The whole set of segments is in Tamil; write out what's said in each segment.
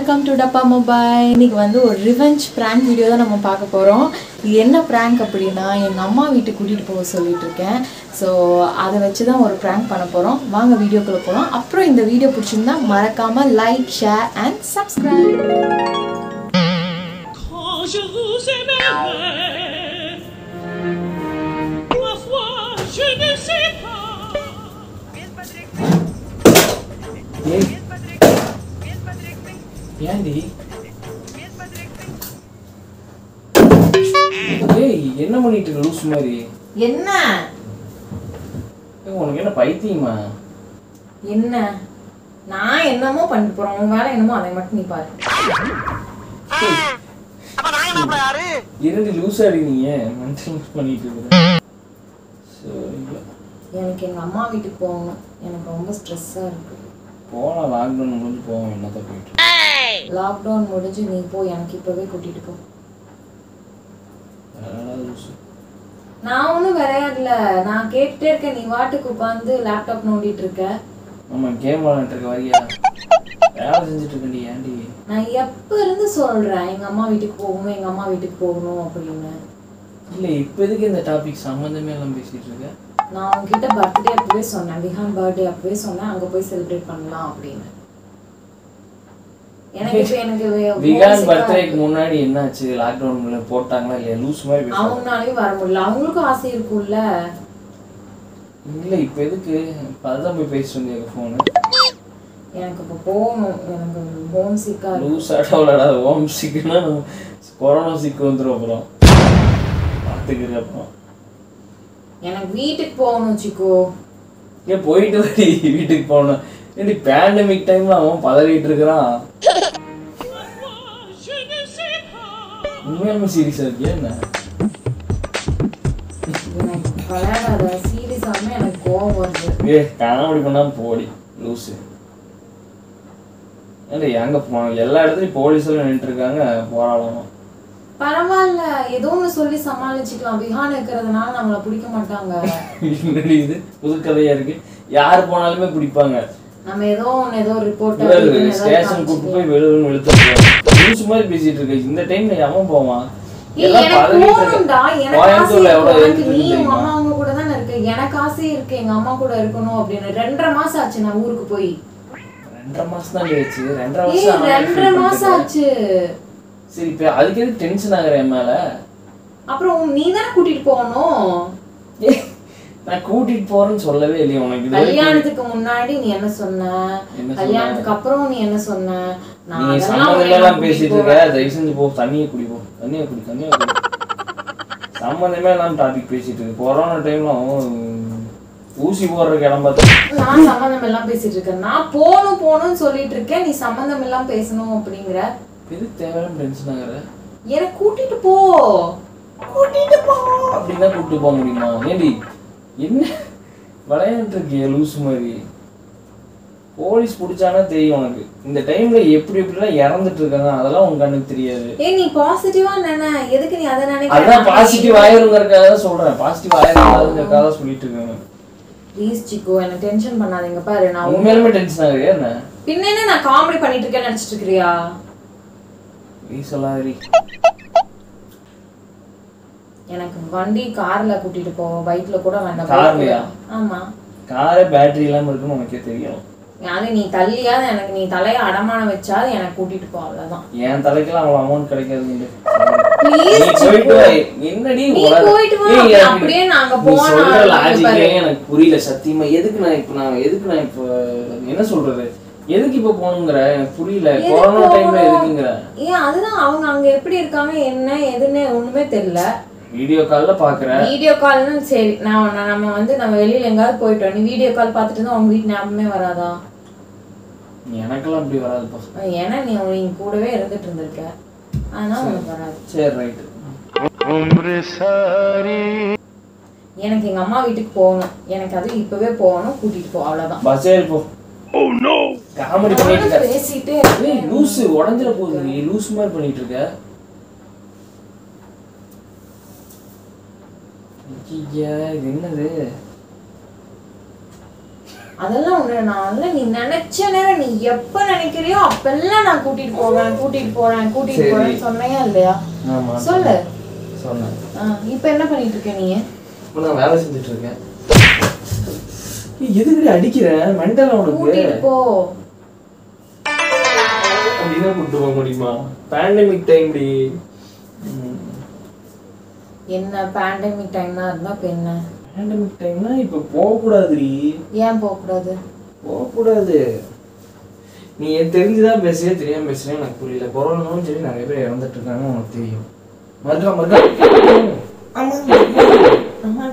வெல்கம் டு டப்பா மொபைல் இன்னைக்கு வந்து ஒரு ரிவெஞ்ச் ப்ராங்க் வீடியோ தான் நம்ம பார்க்க போகிறோம் இது என்ன ப்ராங்க் அப்படின்னா எங்கள் அம்மா வீட்டுக்கு கூட்டிகிட்டு போக சொல்லிட்டு இருக்கேன் ஸோ அதை வச்சு தான் ஒரு ப்ராங்க் பண்ண போகிறோம் வாங்க வீடியோக்குள்ளே போகலாம் அப்புறம் இந்த வீடியோ பிடிச்சிருந்தா மறக்காமல் like share and subscribe Quand je vous aimerai, ma foi, je ne sais pas. ஏய் ஏன்டி ஏய் என்ன பண்ணிட்டு இருக்க லூஸ் மாதிரி என்ன ஏய், உனக்கு என்ன பைத்தியமா என்ன நான் என்னமோ பண்ணிட்டு போகிறோம் உன் வேலை என்னமோ அதை மட்டும் நீ பாரு இரண்டு லூஸ் ஆடி நீங்க மென்டல் பண்ணிட்டு இருக்க சரி எனக்கு எங்கள் அம்மா வீட்டுக்கு போகணும் எனக்கு ரொம்ப ஸ்ட்ரெஸ்ஸாக இருக்குது போலாம் லாக்டவுன் முடிஞ்சு போவோம் என்னத்த போயிட்டு லாக்டவுன் முடிஞ்சு நீ போ எனக்கு இப்போவே கூட்டிகிட்டு போ அதனால லூசு நான் ஒன்றும் விளையாடல நான் கேட்டுட்டே இருக்கேன் நீ வாட்டுக்கு உட்காந்து லேப்டாப் நோண்டிட்டு இருக்க நம்ம கேம் விளாண்டுட்டு இருக்க வரியா வேலை செஞ்சுட்டு இருக்கண்டி ஏன்டி நான் எப்போ இருந்து சொல்கிறேன் எங்கள் அம்மா வீட்டுக்கு போகணும் எங்கள் அம்மா வீட்டுக்கு போகணும் அப்படின்னு இல்ல இப்ப எதுக்கு இந்த டாபிக் சம்மந்தமே எல்லாம் பேசிட்டு இருக்க நான் உங்ககிட்ட பர்த்டே அப்பவே சொன்னேன் விஹான் பர்த்டே அப்பவே சொன்னேன் அங்கே போய் செலிப்ரேட் பண்ணலாம் அப்படின்னு எனக்கு இப்போ எனக்கு வே- விகான் homesick-ஆ பர்த்டேக்கு இருக்கு. முன்னாடி என்னாச்சு லாக்டவுன்ல போட்டாங்களா இல்லையா லூஸ் மாதிரி பேசுறாங்க. அவங்கனாலையும் வர முடியல அவங்களுக்கும் ஆசை இருக்கும்ல இல்ல இப்ப எதுக்கு இப்ப அதான் போய் பேசிட்டு வந்தீங்க போனு எனக்கு இப்போ போகணும் எனக்கு ஹோம் சிக்காக இருக்கு லூஸ் ஆட்டா விளையாடாத ஓம் சிக்குன்னா கொரோனா சிக்கு வந்துடும் அப்புறம் பார்த்துக்கிற அப்புறம் எனக்கு வீட்டுக்கு போகணும் சிக்கோ ஏன் போயிட்டு வாடி வீட்டுக்கு போகணும் ஏடி பேண்டமிக் டைம்ல அவன் பதறிட்டு இருக்கிறான் Je ne sais pas. உண்மையாலுமே சீரியஸா இருக்கியா என்ன எனக்கு விளையாடாத சீரியஸாமே எனக்கு கோவம் வருது ஏ காமெடி பண்ணா போடி லூசு ஏன்டி எங்க போ- எல்லா இடத்துலயும் போலீஸ் எல்லாம் நின்றுட்டு இருக்காங்க போராடணும் பரவாயில்ல ஏதோ ஒன்று சொல்லி சமாளிச்சுக்கலாம் விஹான் இருக்கிறதுனால நம்மளை பிடிக்க மாட்டாங்க என்னடி இது புது கதையா இருக்கு யார் போனாலுமே பிடிப்பாங்க நம்ம ஏதோ ஒன்று ஏதோ ரிப்போர்ட் ஸ்டேஷன் கூட்டு போய் வெளுன்னு வெளுத்து லூசு மாதிரி பேசிட்டு இருக்க இந்த டைம்ல எவன் போவான் எல்லாம் எனக்கு பதறிட்டு போகணும்டா இருக்க எனக்கு ஆசை கோயம்புத்தூர்ல எவ்வளவு இருக்கு. உனக்கு இருக்குது நீ உங்க தெரியுமா அம்மா அவங்க கூட தானே இருக்கு எனக்கு ஆசை இருக்கு எங்க அம்மா கூட இருக்கணும் அப்படின்னு ரெண்டரை மாசம் ஆச்சு நான் ஊருக்கு போய் ரெண்டரை மாசம் தான் ஆச்சு ரெண்டரை ஏய் மாசம் ஆனா ரெண்டரை feel மாசம் பண்ணிட்டு ஆச்சு இருக்க. சரி இப்ப அதுக்கு எதுக்கு டென்ஷன் ஆகுற என் மேல அப்புறம் நீ தானே கூட்டிட்டு போகணும் ஏய், நான் கூட்டிட்டு போறேன்னு சொல்லவே இல்லையே உனக்கு இது வரைக்கும் கல்யாணத்துக்கு முன்னாடி நீ என்ன சொன்ன என்ன சொன்ன? கல்யாணத்துக்கு அப்புறம் நீ என்ன சொன்ன நான் நீ அதெல்லாம் சம்மந்தம் உன்னை எல்லாம் கூட்டிட்டு பேசிட்டு போவேன். இருக்க தயவு செஞ்சு போ தண்ணியை குடி போ தண்ணியை குடி தண்ணியை குடி சம்மந்தமே எல்லாம் டாபிக் பேசிட்டு இருக்கு கொரோனா டைம்ல அவன் ஊசி போடுறதுக்கு இடம் பார்த்து நான் சம்மந்தம் எல்லாம் பேசிட்டு இருக்கேன் நான் போகணும் போகணும்னு சொல்லிட்டு இருக்கேன் நீ சம்மந்தம் எல்லாம் பேசணும் அப்படிங்கிற எதுக்கு தேவையான டென்ஷன் ஆகுற எனக்கு கூட்டிட்டு போ கூட்டிட்டு போ அப்படின்னா கூப்பிட்டு போக முடியுமா ஏண்டி என்ன விளையாண்டு இருக்கிய லூஸ் மாதிரி போலீஸ் பிடிச்சானா தெரியும் உனக்கு இந்த டைம்ல எப்படி எப்படிலாம் இறந்துட்டு இருக்காங்க அதெல்லாம் உன் கண்ணுக்கு தெரியாது ஏய் நீ பாசிட்டிவா நினை எதுக்கு நீ அதை நினைக்கிற அதான் பாசிட்டிவ் ஆயிருங்கிறதுக்காக தான் சொல்றேன் பாசிட்டிவ் ஆயிருங்கிறதுக்காக தான் சொல்லிட்டு இருக்காங்க ப்ளீஸ் சிக்கோ எனக்கு டென்ஷன் பண்ணாதீங்க பாரு நான் உன்- உண்மையிலுமே டென்ஷன் ஆகுது என்ன பின்ன என்ன நான் காமெடி பண்ணிட்டு இருக்கேன்னு நினைச்சிட்டு இருக்கிறியா நீ சொல்லாதடி எனக்கு வண்டி கார்ல கூட்டிட்டு போ பைக்ல கூட வேண்டாம் கார்லயா? ஆமா காரே பேட்டரி இல்லாம இருக்குன்னு உனக்கே தெரியும் அது நீ தள்ளியாவது எனக்கு நீ தலைய அடமானம் வச்சாது எனக்கு கூட்டிட்டு போ அவ்வளவுதான் என் தலைக்கெல்லாம் அவ்வளவு அமௌண்ட் கிடைக்காது Please, நீ போயிட்டு வா. என்னடி நீ உலக- போயிட்டு வா, ஏய், அப்படி- எனக்கு- அப்படியே நாங்க நீ போனா சொல்ற நாங்க லாஜிக்கே பாரு. எனக்கு புரியல சத்தியமா எதுக்கு நான் இப்ப நான் எதுக்கு நான் இப்ப என்ன சொல்றது எதுக்கு இப்ப போகணுங்கிற எனக்கு புரியல எதுக்கு கொரோனா டைம்ல போகணும்? எதுக்குங்கிற ஏன் அதுதான் அவங்க அங்க எப்படி இருக்காங்க என்ன எதுன்னு ஒண்ணுமே தெரியல வீடியோ கால்ல பாக்குறேன் வீடியோ கால்னு சரி நான் நான் நம்ம வந்து நம்ம வெளியில எங்காவது போயிட்டோம் நீ வீடியோ கால் பார்த்துட்டு தான் உங்க வீட்டு ஞாபகமே வராதா எனக்கெல்லாம் அப்படி வராதுப்பா ஏன்னா நீ நீ கூடவே இருந்துட்டு இருந்திருக்க அதனால உனக்கு வராது சரி ரைட்டு எனக்கு எங்க அம்மா வீட்டுக்கு போகணும் எனக்கு அது இப்பவே போகணும் கூட்டிட்டு போ அவ்வளவுதான் பஸ் ஏறி போ காமெடி பண்ணிட்டு இருக்க பேசிட்டே ஏய் லூசு உடஞ்சிட போகுது நீ லூஸ் மாதிரி பண்ணிட்டு இருக்க ஐயா இது என்னது அதெல்லாம் ஒண்ணு நான் நீ நினைச்ச நேரம் நீ எப்ப நினைக்கிறியோ அப்பெல்லாம் நான் கூட்டிட்டு போவேன் கூட்டிட்டு போறேன் கூட்டிட்டு சரி. போறேன்னு சொன்னையா இல்லையா ஆமா சொல்லு சொன்னேன் ஆ, இப்ப என்ன பண்ணிட்டு இருக்க நீ இப்போ நான் வேலை செஞ்சுட்டு இருக்கேன் ஏய், எதுக்குடி அடிக்கிறேன் மெண்டல் உனக்கு கூட்டிட்டு போ அப்படின்னா கூட்டு போக முடியுமா பேண்டமிக் டைம்டி என்ன பேண்டமிக் டைம்னா இருந்தா இப்ப என்ன பேண்டமிக் டைம்னா இப்போ போகக்கூடாதுடி ஏன் போக கூடாது போகக்கூடாது நீ என் தெரிஞ்சுதான் பேசுறியா தெரியாம பேசுறியா எனக்கு புரியல கொரோனாவும் சரி நிறைய பேர் இறந்துட்டு இருக்காங்க உனக்கு தெரியும் மறுக்கா மறுக்கா ஆமா ஆமா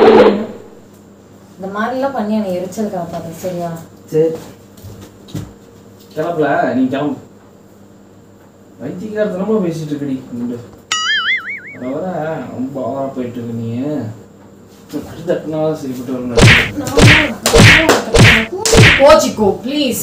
இந்த மாதிரி எல்லாம் பண்ணி எனக்கு எரிச்சல் காப்பாது சரியா சரி கிளம்பல நீ கிளம்பு வைத்தியகாரத்தனமா பேசிட்டு இருக்கடி குண்டு வர வர ரொம்ப ஓவரா போயிட்டு இருக்கு நீ அடி தட்டினா சரிப்பட்டு வரணும் போச்சிக்கோ ப்ளீஸ்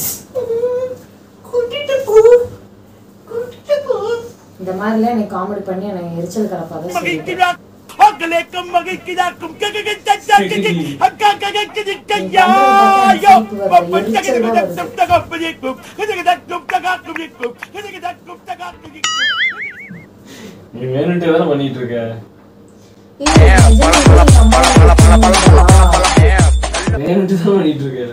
இந்த மாதிரிலாம் எனக்கு காமெடி பண்ணி எனக்கு எரிச்சல் கலப்பாத சொல்லிட்டு மகளிக்கும் மகிழ்ச்சிதாக்கும் கககச்சச்சாக்கிக்கு அக்காக்ககச்சதிக்கையா யோ பப்பச்சககதக்கும் தகப்பதிக்கும் கதகதக்கும் தகாக்குமிக்கும் கதகதக்கும் தகாக்குமிக்கும் நீ வேணுன்ட்டு தானே பண்ணிட்டு இருக்க வேணுன்ட்டு தான் பண்ணிட்டு இருக்க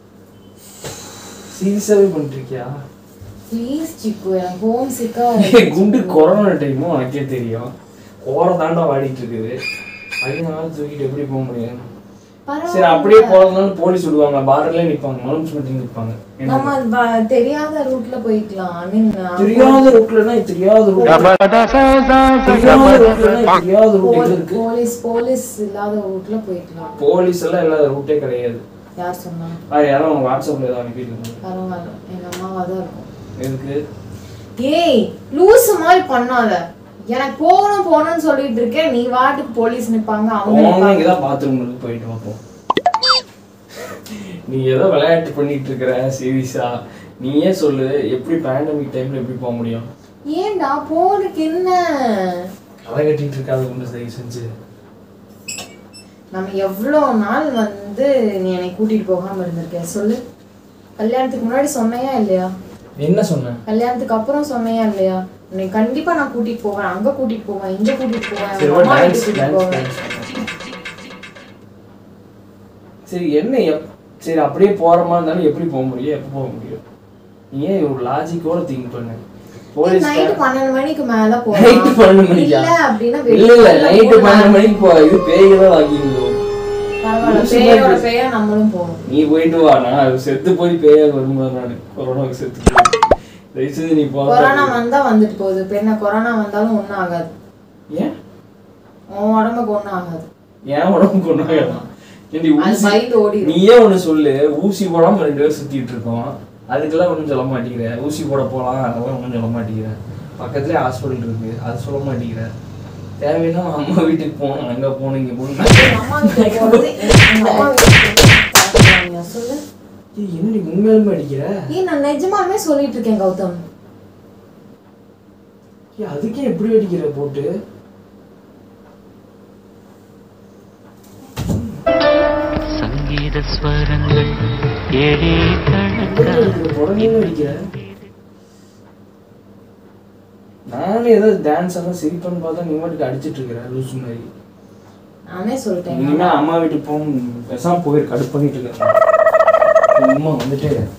சீரியஸாவே பண்ணிட்டு இருக்கியா ப்ளீஸ் சிக்கு எனக்கு ஹோம் சிக்கா ஏய், குண்டு கொரோனா டைமும் உனக்கே தெரியும் ஓர தாண்டா வாடிட்டு இருக்குது அதனால தூக்கிட்டு எப்படி போக முடியும் சரி அப்படியே போறதுனால போலீஸ் விடுவாங்க பார்டர்ல நிப்பாங்க மலம்ஸ் மீட்டிங் நிப்பாங்க என்ன? நம்ம வ- தெரியாத ரூட்ல போய்க்கலாம் ஐ மீன் தெரியாத ரூட்லனா தெரியாத ரூட் தெரியாத ரூட்லனா தெரியாத ரூட் எங்க இருக்கு போலீஸ் போலீஸ் இல்லாத ரூட்ல போய்க்கலாம் போலீஸ் எல்லாம் இல்லாத ரூட்டே கிடையாது யார் சொன்னா அது யாரும் உங்க வாட்ஸ்அப்ல ஏதாவது அனுப்பியிருக்காங்க பரவாயில்ல எங்க அம்மாவா தான் இருக்கும் எதுக்கு ஏய் லூசு மாதிரி பண்ணாத எனக்கு போகணும் போகணும்னு சொல்லிட்டு இருக்கேன் நீ வாட்டுக்கு போலீஸ் நிப்பாங்க அவங்க போனா நிப்பாங்க. இங்கதான் பாத்ரூம் இருக்கு போயிட்டு பார்ப்போம் நீ ஏதோ விளையாட்டு பண்ணிட்டு இருக்கிற சீரியஸா நீயே சொல்லு எப்படி பேண்டமிக் டைம்ல எப்படி போக முடியும் ஏன்டா போறதுக்கு என்ன கதை கட்டிட்டு இருக்காது ஒன்று தயவு செஞ்சு நம்ம எவ்வளோ நாள் வந்து நீ என்னை கூட்டிட்டு போகாம இருந்திருக்க சொல்லு கல்யாணத்துக்கு முன்னாடி சொன்னையா இல்லையா என்ன சொன்னேன் கல்யாணத்துக்கு அப்புறம் சொன்னையா இல்லையா உன்னை கண்டிப்பா நான் கூட்டிட்டு போவேன் அங்க கூட்டிட்டு போவேன் இங்க கூட்டிட்டு போவேன் சரி உங்க அம்மா டான்ஸ் வீட்டுக்கு கூட்டிட்டு போவேன் சரி என்ன எப் சரி அப்படியே போற மாதிரி இருந்தாலும் எப்படி போக முடியும் எப்போ போக முடியும் நீ ஏன் ஒரு லாஜிக்கோட திங்க் பண்ணு போலீஸ் நைட்டு பன்னெண்டு மணிக்கு மேல நைட்டு பன்னெண்டு மணிக்கா இல்ல அப்படின்னா இல்ல இல்ல வெளியே நைட்டு போகலாம். பன்னெண்டு மணிக்கு போ இது பேய் தான் வாங்கிட்டு பரவாயில்ல லூசு பேயோட மாதிரி பேயா நம்மளும் போகணும் நீ போயிட்டு வா நான் செத்து போய் பேயா வரும்போது நான் கொரோனாவுக்கு செத்து போய் தயவு செஞ்சு நீ போ கொரோனா வந்தா வந்துட்டு போகுது இப்ப என்ன கொரோனா வந்தாலும் ஒண்ணும் ஆகாது ஏன் உன் உடம்புக்கு ஒண்ணும் ஆகாது ஏன் உடம்பு கொண்டு ஏண்டி அது ஊசி பயந்து ஓடிடும் நீயே ஒண்ணு சொல்லு ஊசி போடாம ரெண்டு பேரும் சுத்திட்டு இருக்கோம் அதுக்கெல்லாம் ஒன்றும் சொல்ல மாட்டேங்கிற ஊசி போட போலாம் அதெல்லாம் ஒன்றும் சொல்ல மாட்டேங்கிற பக்கத்துலயே ஹாஸ்பிட்டல் இருக்கு அது சொல்ல மாட்டேங்கிற தேவைன்னா அம்மா வீட்டுக்கு போகணும் அங்க போகணும் இங்க போகணும் எங்க அம்மா வீட்டுக்கு போறது எங்க அம்மா வீட்டுக்கு போறது சொல்லு ஏய், என்னடி உண்மையிலுமே அடிக்கிற ஏன் நான் நிஜமாவே சொல்லிட்டு இருக்கேன் கௌதம் ஏய், அதுக்கே எப்படி அடிக்கிற போட்டு சங்கீத ஸ்வரங்கள் ஏழே எப்படி அடிக்கிற புடனேன்னு அடிக்கிற நானும் ஏதோ டான்ஸ் எல்லாம் சிரிப்பன்னு பார்த்தா நீ மட்டும் அடிச்சிட்டு இருக்கிற லூசு மாதிரி நானே சொல்லிட்டேன் இனிமே அம்மா வீட்டுக்கு போகணும் பேசாம போயிரு கடுப்பு பண்ணிட்டு இருக்கேன் அம்மா வந்துட்டே இரு.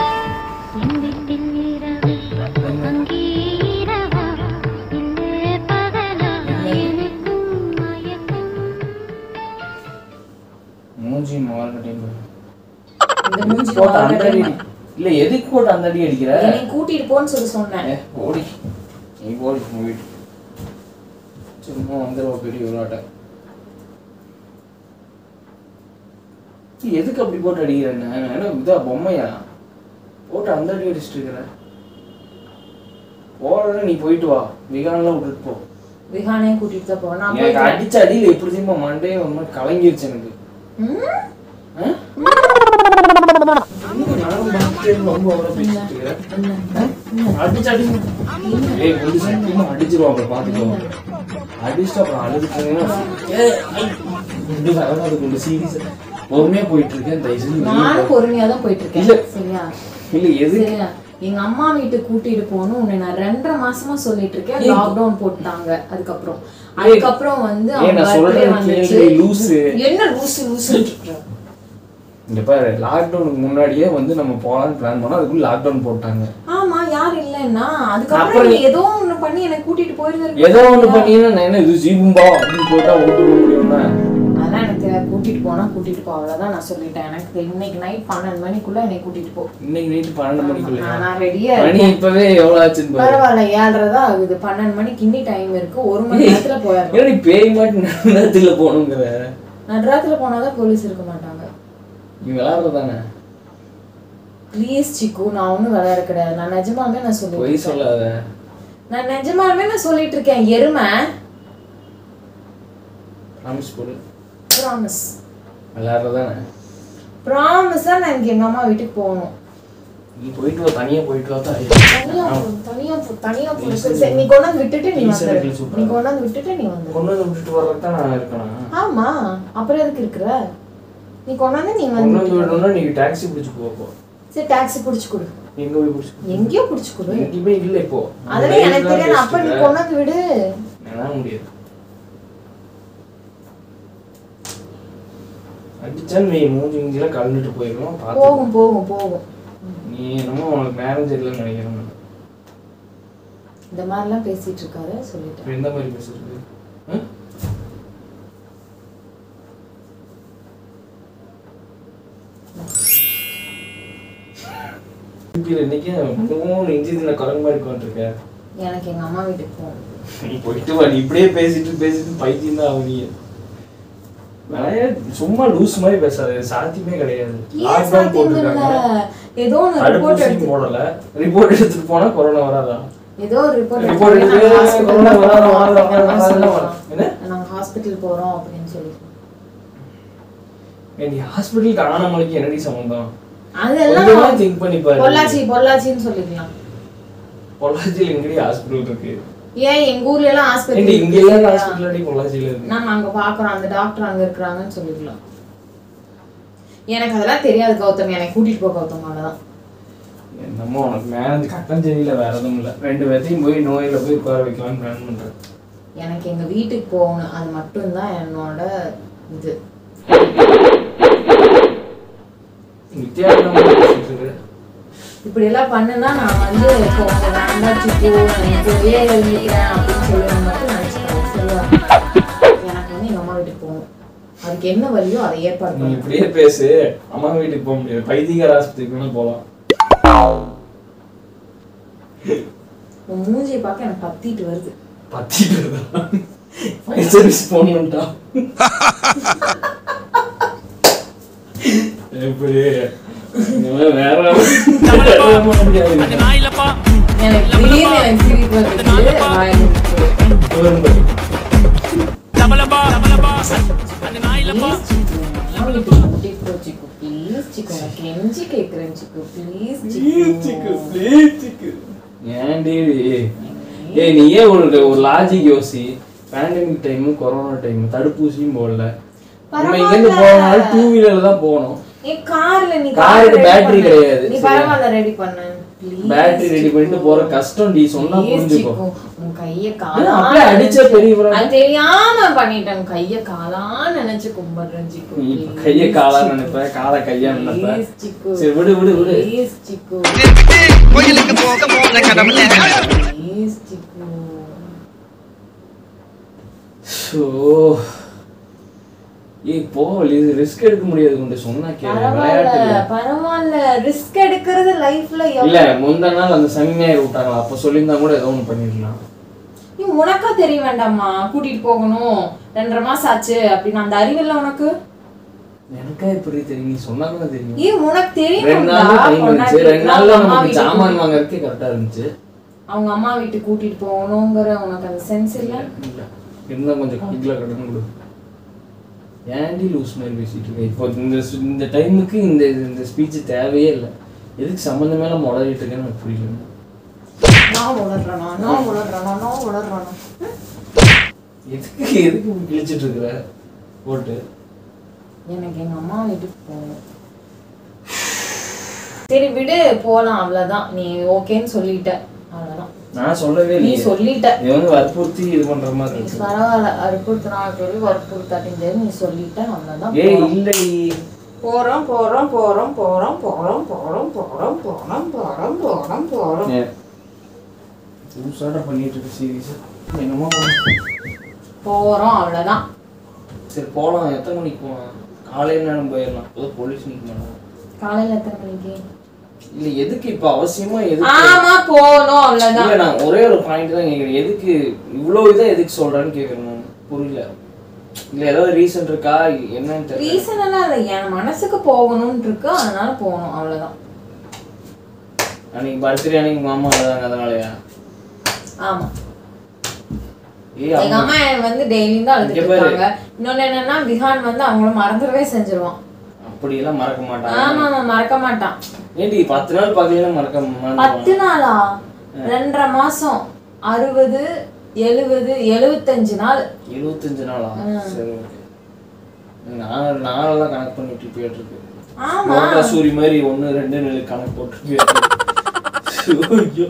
மூஞ்சி மால் கட்டிங்க இந்த மூஞ்சி போட்டு அந்த மாவட்டம் அடி இல்ல எதுக்கு போட்டு அந்த அடி அடிக்கிற என்னை கூட்டிட்டு போன்னு சொல்லி சொன்னேன் ஏ, ஓடி நீ ஓடி உங்க வீட்டு சும்மா வந்துடுவா பெரிய விளையாட்ட நீ எதுக்கு அப்படி போட்டு அடிக்கிற என்ன என்ன இதா பொம்மையா போட்டு அந்த அடி அடிச்சிட்டு இருக்கிற போறத நீ போயிட்டு வா விகான்லாம் விட்டுட்டு போ விஹானே கூட்டிட்டு தான் போவேன் நான் எனக்கு போயிட்டு அடிச்ச அடியில எப்படி தெரியுமா மண்டே ஒரு மாதிரி கலங்கிருச்சு எனக்கு ம்? ஆ? என்ன நானும் பார்த்துட்டே இருந்து ரொம்ப அவ்வளோ பேசிட்டு இருக்கிறேன் அடிச்சு அடி ஏய் கொஞ்சம் சத்தியமா அடிச்சிருவோம் அப்புறம் பாத்துக்கோ அடிச்சுட்டு அப்புறம் அழுதுட்டீங்கன்னா ஏய், ஐ. குண்டு வரணும் அது கொஞ்சம் சீரியஸா பொறுமையா போயிட்டு இருக்கேன் தயவு செஞ்சு வெளிய நானும் போ. பொறுமையா தான் போயிட்டு இருக்கேன் இல்ல. சரியா இல்ல எதுக்கு சரியா எங்க அம்மா வீட்டுக்கு கூட்டிட்டு போகணும் உன்னை நான் ரெண்டரை மாசமா சொல்லிட்டு இருக்கேன் லாக்டவுன் போட்டாங்க அதுக்கப்புறம் அதுக்கப்புறம் வந்து ஏய், அவங்க நான் birthday சொல்றேன் வந்துச்சு கேளு, லூசு. என்ன லூசு லூசு இங்க பாரு லாக்டவுனுக்கு முன்னாடியே வந்து நம்ம போலாம்னு பிளான் பண்ணோம் அதுக்குள்ள லாக்டவுன் போட்டாங்க ஆமா யார் இல்லைன்னா அதுக்கப்புறம் அப்புறம் நீ ஏதோ ஒண்ணு பண்ணி என்னை கூட்டிட்டு போயிருந்த ஏதோ ஒண்ணு பண்ணீங்கன்னா நான் என்ன இது ஜீபும்பா அப்படின்னு போட்டா ஓட்டு போக முடியும்னா அதெல்லாம் எனக்கு தெரியாது கூட்டிட்டு போனா கூட்டிட்டு போ அவ்வளவுதான் நான் சொல்லிட்டேன் எனக்கு இன்னைக்கு நைட் பன்னெண்டு மணிக்குள்ள என்னை கூட்டிட்டு போ இன்னைக்கு நைட்டு பன்னெண்டு மணிக்குள்ள நான் நான் ரெடியா மணி இப்பவே எவ்வளவு ஆச்சுன்னு பாரு பரவாயில்ல ஏழரை தான் ஆகுது பன்னெண்டு மணிக்கு இன்னி டைம் இருக்கு ஒரு மணி நேரத்துல போயிடலாம் ஏன்னா நீ பேய் மாட்டு நேரத்துல போகணுங்கிற நடுராத்துல போனாதான் போலீஸ் இருக்க மாட்டாங்க நீ விளாடுறதானே ப்ளீஸ் சிக்கு நான் ஒன்றும் விளையாட கிடையாது நான் நிஜமாலுமே நான் பொய் சொல்லிட்டு சொல்லாத நான் நிஜமாலுமே நான் சொல்லிட்டு இருக்கேன் எருமை ப்ராமிஸ் போடு ப்ராமிஸ் விளாடுறதானே ப்ராமிஸா நான் எனக்கு எங்க அம்மா வீட்டுக்கு போகணும் நீ போயிட்டு வா தனியா போயிட்டு வா தாய். தனியா போ, தனியா போ, தனியா போ. சரி, நீ கொண்டாந்து விட்டுட்டு நீ ஈஸியா வந்துரு இருக்கு, சூப்பரா. நீ கொண்டாந்து விட்டுட்டு நீ வந்துரு கொண்டு வந்து விட்டுட்டு வர்றதுக்கு தான் நான் இருக்கணும் ஆமா அப்புறம் எதுக்கு இருக்கிற நீ கொண்டாந்து நீ கொண்டு வந்து வந்து விடணும்னா நீங்க டாக்ஸி பிடிச்சு போ சரி டாக்ஸி புடிச்சு கொடு எங்க போய் பிடிச்சு எங்கேயோ புடிச்சு கொடு எங்கேயுமே இல்ல இப்போ அதெல்லாம் எனக்கு தெரியாது அப்ப நீ கொண்டாந்து விடு என்னால முடியாது அடிச்சா நீ மூஞ்சி இஞ்சில கலந்துட்டு போயிடணும் பார்த்து போகும் போகும் போகும் நீ என்னமோ உனக்கு மேரேஜ் இல்லைன்னு நினைக்கிறேன் நான். இந்த மாதிரிலாம் பேசிட்டு இருக்காரு சொல்லிட்டேன் இப்ப எந்த மாதிரி பேசுறது ம்? இப்ப இன்னைக்கு மூணு இஞ்சி தின குரங்கு மாதிரி உட்காந்துருக்க எனக்கு எங்க அம்மா வீட்டுக்கு போகணும் நீ போயிட்டு வா நீ இப்படியே பேசிட்டு பேசிட்டு பைத்தியம் தான் ஆகுறீங்க விளையாட்டு சும்மா லூஸ் மாதிரி பேசாது சாத்தியமே கிடையாது ஏன் லாக்டவுன் சாத்தியம் இல்ல போட்டிருக்காங்க ஏதோ ஒரு ரிப்போர்ட் தடுப்பூசி எடுத்து போடல ரிப்போர்ட் எடுத்துட்டு போனா கொரோனா வராதா ஏதோ ஒரு ரிப்போர்ட் Report எடுத்து கொரோனா வராதா, வராதா, வராதா, அதெல்லாம் வரும். என்ன? நாங்க ஹாஸ்பிட்டல் போறோம் அப்படின்னு சொல்லி ஏய், நீ ஹாஸ்பிட்டலுக்கு ஆனமலைக்கு என்னடி சம்பந்தம் அதெல்லாம் கொஞ்சமா திங்க் பண்ணி பாரு பொள்ளாச்சி பொள்ளாச்சின்னு சொல்லிக்கலாம் பொள்ளாச்சியில் எங்கடி ஹாஸ்பிட்டல் இருக்கு ஏன் எங்க ஊர்ல எல்லாம் ஏண்டி, இங்க எல்லாம் ஆஸ்பத்திரி ஹாஸ்பிட்டல் அடி பொள்ளாச்சியில இருக்கு நாங்க அங்க பாக்குறோம் அந்த டாக்டர் அங்க இருக்கிறாங்கன்னு சொல்லிக்கலாம் எனக்கு அதெல்லாம் தெரியாது கௌதம் எனக்கு கூட்டிட்டு போ கௌதம் அவ்வளவுதான் என்னமோ உனக்கு மேரேஜ் கட்டம் தெரியல வேற எதுவும் இல்ல ரெண்டு பேர்த்தையும் போய் நோயில போய் உட்கார வைக்கலாம்னு பிளான் பண்றேன் எனக்கு எங்க வீட்டுக்கு போகணும் அது மட்டும்தான் என்னோட இது வித்தியாசமா பேசிட்டு இருக்கு இப்படி எல்லாம் பண்ணுனா நான் வந்து இப்போ உங்க வேண்டாம் சிக்கு எனக்கு வெளியே எழுதிக்கிறேன் அப்படின்னு சொல்லி மட்டும் நினைச்சுக்கிறேன் சரியா எனக்கு வந்து எங்க அம்மா வீட்டுக்கு போகணும் அதுக்கு என்ன வழியோ அதை ஏற்பாடு நீ பண்ணு இப்படியே பேசு அம்மா வீட்டுக்கு போக முடியாது பைத்தியகார ஆஸ்பத்திரிக்கு வேணா போலாம் உன் மூஞ்சியை பார்க்க எனக்கு பத்திட்டு வருது பத்திட்டு ஃபயர் சர்வீஸ் போன் பண்ணிட்டா எப்படி இனிமே வேற வேற பண்ண முடியாது. எனக்கு திடீர்னு எனக்கு சிரிப்பு வந்துச்சு வாய் மூடிட்டு. வரும் பாரு. Please, சிக்கு, அம்மா வீட்டுக்கு கூட்டிட்டு போ, சிக்கு. Please, சிக்கு, உனக்கு கெஞ்சி கேக்குறேன் சிக்கு. Please, Please, சிக்கு. சிக்கு, please, சிக்கு. ஏன்டி இது? ஏய் நீ ஏன் ஒரு ஒரு லாஜிக் யோசி பேண்டமிக் டைம் கொரோனா டைம் தடுப்பூசியும் போடல நம்ம இங்க இருந்து போனாலும் டூ வீலர்ல தான் போகணும் என் கார்ல நீ காருக்கு ready battery பண்ணு. கிடையாது, நீ சரியா? பரவாயில்ல ரெடி பண்ணு Please, பேட்டரி ரெடி சிக்கு. பண்ணிட்டு போற கஷ்டம் டி சொன்னா Please, புரிஞ்சுக்கோ சிக்கு. உன் கைய ஆ, காலா அப்படியே அடிச்ச பெரிய புறம். அது தெரியாம பண்ணிட்டேன் கைய காலா நினைச்சு கும்பிடுறேன் சிக்கு நீ இப்ப Please, கைய காலா சிக்கு. நினைப்ப காலை கையா நினைப்ப Please, சிக்கு. சரி விடு விடு விடு Please, சிக்கு. கோயிலுக்கு போக போன கடவுளே Please, சிக்கு. ஷோ ஏய் போ ரிஸ்க் எடுக்க முடியாது கொண்டு சொன்னா கேளு விளையாட்டு பரவாயில்ல இல்ல. பரவாயில்ல ரிஸ்க் எடுக்கிறது லைஃப்ல இல்ல முந்தா நாள் அந்த சனி ஞாயிறு விட்டாங்களா அப்ப சொல்லியிருந்தா கூட ஏதோ ஒண்ணு பண்ணிருக்கலாம் நீ உனக்கா தெரிய வேண்டாமா கூட்டிட்டு போகணும் ரெண்டரை மாசம் ஆச்சு அப்படின்னு அந்த அறிவில்ல உனக்கு எனக்கா எப்படி தெரியும் நீ சொன்னா தானே தெரியும் ஏன் உனக்கு ரெண்டு தெரியும் நாள் டைம் இருந்துச்சு ரெண்டு நாள்ல நமக்கு சாமான் வாங்குறதுக்கே கரெக்டா இருந்துச்சு அவங்க அம்மா வீட்டுக்கு கூட்டிட்டு போகணுங்கிற உனக்கு அந்த சென்ஸ் இல்ல இல்ல இருந்தா கொஞ்சம் கைக்குல கடன் கொடு ஏன்டி லூஸ் மாதிரி பேசிட்டு இருக்க இப்போ இந்த சு- இந்த டைமுக்கு இந்த இந்த ஸ்பீச் தேவையே இல்லை எதுக்கு சம்மந்தமே இல்லாம உளறிட்டு இருக்கேன்னு எனக்கு புரியல நான் உளர்றேனா நான் உளர்றேனா நான் உளர்றேனா எதுக்கு எதுக்கு இப்படி கிழிச்சிட்டு இருக்கிற போட்டு எனக்கு எங்க அம்மா வீட்டுக்கு போகணும் சரி விடு போலாம் அவ்வளவுதான் நீ ஓகேன்னு சொல்லிட்ட அவ்வளவுதான் நான் சொல்லவே நீ இல்லையே சொல்லிட்ட இது வந்து வற்புறுத்தி இது பண்ற மாதிரி நீ இருக்கு பரவாயில்ல வற்புறுத்தினா சொல்லி வற்புறுத்தாட்டின்னு நீ சொல்லிட்ட அவ்வளவுதான் ஏய் போறோம். இல்லடி போறோம் போறோம் போறோம் போறோம் போறோம் போறோம் போறோம் போறோம் போறோம் போறோம் போறோம் ஏ, புதுசாட பண்ணிட்டு இருக்கு சீரியஸா என்னமோ பண்ணு. போறோம் அவ்வளவுதான் சரி போலாம் எத்தனை மணிக்கு போலாம் காலையில நேரம் போயிடலாம் அப்போதான் போலீஸ் நிக்க மாட்டாங்க காலையில எத்தனை மணிக்கு இல்ல எதுக்கு இப்ப அவசியமா எதுக்கு ஆமா போகணும் அவ்வளவுதான் இல்ல நான் ஒரே ஒரு பாயிண்ட் தான் கேக்குறேன் எதுக்கு இவ்வளவு இதை எதுக்கு சொல்றேன்னு கேக்குறேன் நான் புரியல இல்ல ஏதாவது ரீசன் இருக்கா என்னன்னு தெரியல ரீசன் எல்லாம் இல்லை என் மனசுக்கு போகணும்னு இருக்கு அதனால போகணும் அவ்வளவுதான் அன்னைக்கு பர்த்டே அன்னைக்கு மாமா வந்தாங்க அதனாலயா ஆமா ஏய் எங்க அவங்க அம்மா வந்து டெய்லியும் தான் இங்க அழுதுட்டு பாரு. இருக்காங்க இன்னொன்னு என்னன்னா விஹான் வந்து அவங்கள மறந்துடவே செஞ்சிருவான் அப்படியெல்லாம் மறக்க மாட்டாங்க ஆமா ஆமா மறக்க மாட்டான் ஏண்டி பத்து நாள் பார்க்கலாம் மறக்க பத்து மறந்துடுவாங்க. நாளா ரெண்டரை மாசம் அறுபது எழுபது எழுபத்தஞ்சு நாள் எழுபத்தஞ்சு நாளா ஆ. சரி ஓகே நான் நாளெல்லாம் கணக்கு பண்ணிட்டு போயிட்டு இருக்கு ஆமா ரோட்டா சூரி மாதிரி ஒன்று ரெண்டு நாலு கணக்கு போட்டு ஐயோ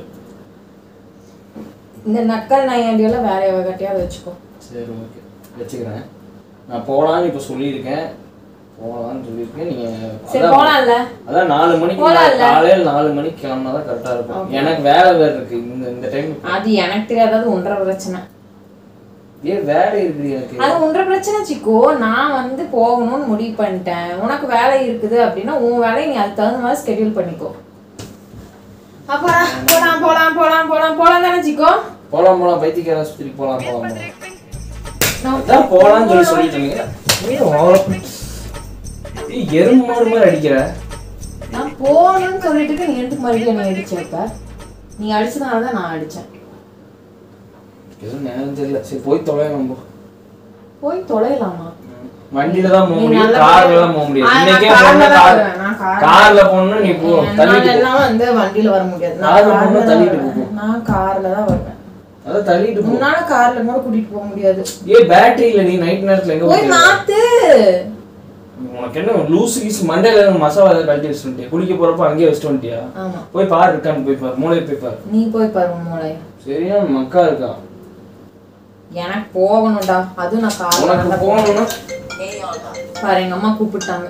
இந்த நக்கல் நையாண்டியெல்லாம் வேற எவகட்டையாவது வச்சுக்கோ சரி ஓகே வச்சுக்கிறேன் நான் போகலான்னு இப்போ சொல்லியிருக்கேன் போகலான்னு சொல்லியிருக்கேன் நீங்கள் சரி போலாம்ல அதான் நாலு மணிக்கு போலாம்ல? நான் காலையில நாலு மணிக்கு கிளம்புனா தான் கரெக்டாக இருக்கும் எனக்கு வேலை வேறு இருக்கு இந்த இந்த டைம் அது எனக்கு தெரியாதது ஒன்றரை பிரச்சனை ஏன் வேலை இருக்குது எனக்கு அது ஒன்றரை பிரச்சனை சிக்கோ நான் வந்து போகணும்னு முடிவு பண்ணிட்டேன் உனக்கு வேலை இருக்குது அப்படின்னா உன் வேலையை நீ அதுக்கு தகுந்த மாதிரி ஸ்கெடியூல் பண்ணிக்கோ அப்புறம் போலாம் போலாம் போலாம் போலாம் போலாம் தானே சிக்கோ போலாம் போலாம் பைத்தியக்கார சுற்றி போலாம் போலாம் போலாம் நான் அதான் போலாம்னு சொல்லி சொல்லிட்டு ஏன் அவ்வளோ ஏய், எறும்பு மாடு மாதிரி அடிக்கிற நான் போகணும்னு சொல்லிட்டு இருக்க, நீ எதுக்கு மறுபடியும் என்னை அடிச்ச இப்ப நீ அடிச்சதுனால தான் நான் அடிச்சேன் எதுவும் நேரம் தெரியல சரி போய் தொலை நம்ம போய் தொலைலாமா வண்டியில தான் போக நீ முடியும் நல்லா கார்ல போய்- தான் போக முடியாது ஆ, நான் இன்னைக்கே கார்ல போனா தான் கார் வருவேன். நான் கார்ல- கார்ல போகணும்னா நீ போ தள்ளிட்டு போ என்னாலலாம் வந்து வண்டியில வர முடியாது நான் கார்ல கார்ல போனா தான் தள்ளிட்டு வருவேன். போ. நான் கார்ல தான் வருவேன் அதான் தள்ளிட்டு போ முன்னால கார்ல கூட கூட்டிட்டு போக முடியாது ஏ பேட்டரி இல்ல நீ நைட் நேரத்துல எங்க போய் போய் மாத்து உனக்கு என்ன லூசு கீசு மண்டையில இருந்து மசாலா ஏதாவது கழட்டி வச்சுட்டு வந்துட்டியா? குளிக்க போறப்ப அங்கேயே வச்சுட்டு வந்துட்டியா ஆமா போய் பாரு இருக்கான்னு போய் பாரு மூளையை போய் பாரு நீ போய் பாரு உன் மூளைய சரியா மக்கா இருக்கான் எனக்கு போகணும்டா அதுவும் நான் கார்ல உனக்கு தான் போகணும்னா பாரு எங்க அம்மா கூப்பிட்டாங்க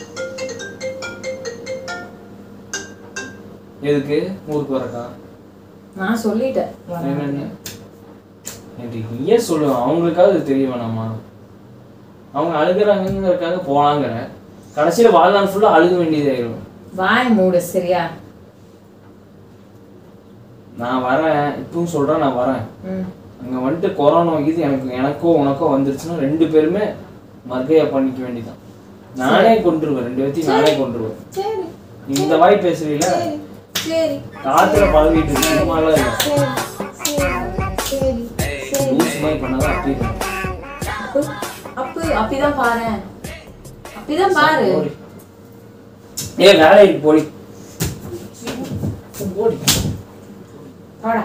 எதுக்கு ஊருக்கு வரக்கா நான் சொல்லிட்டேன் வரேன். என்னன்னு ஏன்டி, நீயே சொல்லு அவங்களுக்காவது இது தெரிய வேணாமா அவங்க அழுகுறாங்கிறதுக்காக போலாங்கிற கடைசியில வாழ்நாள் ஃபுல்லா அழுக வேண்டியதாயிரும் வாய் மூடு சரியா நான் வரேன் இப்பவும் சொல்றேன் நான் வரேன் ம் அங்க வந்துட்டு கொரோனா இது எனக்கு எனக்கோ உனக்கோ வந்துருச்சுன்னா ரெண்டு பேருமே மர்கையா பண்ணிக்க வேண்டியதான் நானே கொண்டுருவேன் ரெண்டு பேர்த்தையும் நானே கொண்டுருவேன் சரி நீ இந்த வாய் பேசுறீல சரி சரி காத்துல பழகிட்டு இருக்கு சும்மாலாம் இல்லை சரி சரி சரி சரி லூஸ் மாதிரி பண்ணாதான் அப்படி இருக்கும். அப்பு அப்பு அப்படிதான் பாரு அப்படிதான் பாரு போடி. ஏ வேலைக்கு போடி போடி போடா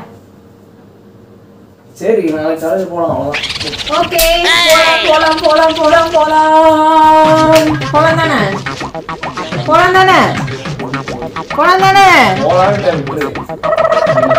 சரி நாளைக்கு காலேஜ் போலாம் அவ்வளோதான் ஓகே போலாம் போலாம் போலாம் போலாம் போலாம் தானே போலாம் தானே போலாம் தானே போலான்னு விட்டுரு